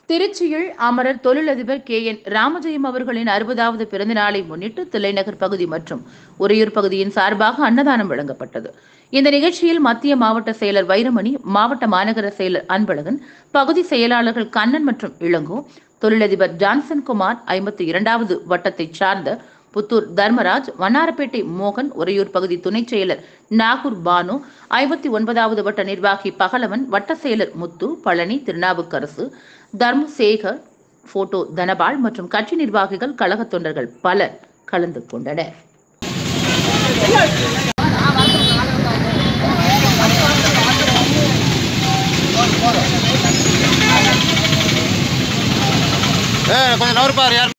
திருச்சியில் அமரர் தொழிலதிபர் கே என் ராமஜெயம் அவர்களின் அறுபதாவது பிறந்த நாளை முன்னிட்டு தில்லைநகர் பகுதி மற்றும் உறையூர் பகுதியின் சார்பாக அன்னதானம் வழங்கப்பட்டது இந்த நிகழ்ச்சியில் மத்திய மாவட்ட செயலர் வைரமணி மாவட்ட மாநகர செயலர் அன்பழகன் பகுதி செயலாளர்கள் கண்ணன் மற்றும் இளங்கோ தொழிலதிபர் ஜான்சன் குமார் ஐம்பத்தி இரண்டாவது வட்டத்தைச் சார்ந்த புத்தூர் தர்மராஜ் வண்ணாரப்பேட்டை மோகன் உறையூர் பகுதி துணைச் செயலர் நாகூர் பானு ஐம்பத்தி ஒன்பதாவது வட்ட நிர்வாகி பகலவன் வட்ட செயலர் முத்து பழனி திருநாவுக்கரசு தர்மசேகர் போட்டோ தனபால் மற்றும் கட்சி நிர்வாகிகள் கழக தொண்டர்கள் பலர் கலந்து கொண்டனர் ஏ கொஞ்சம் நவருப்பார் யார்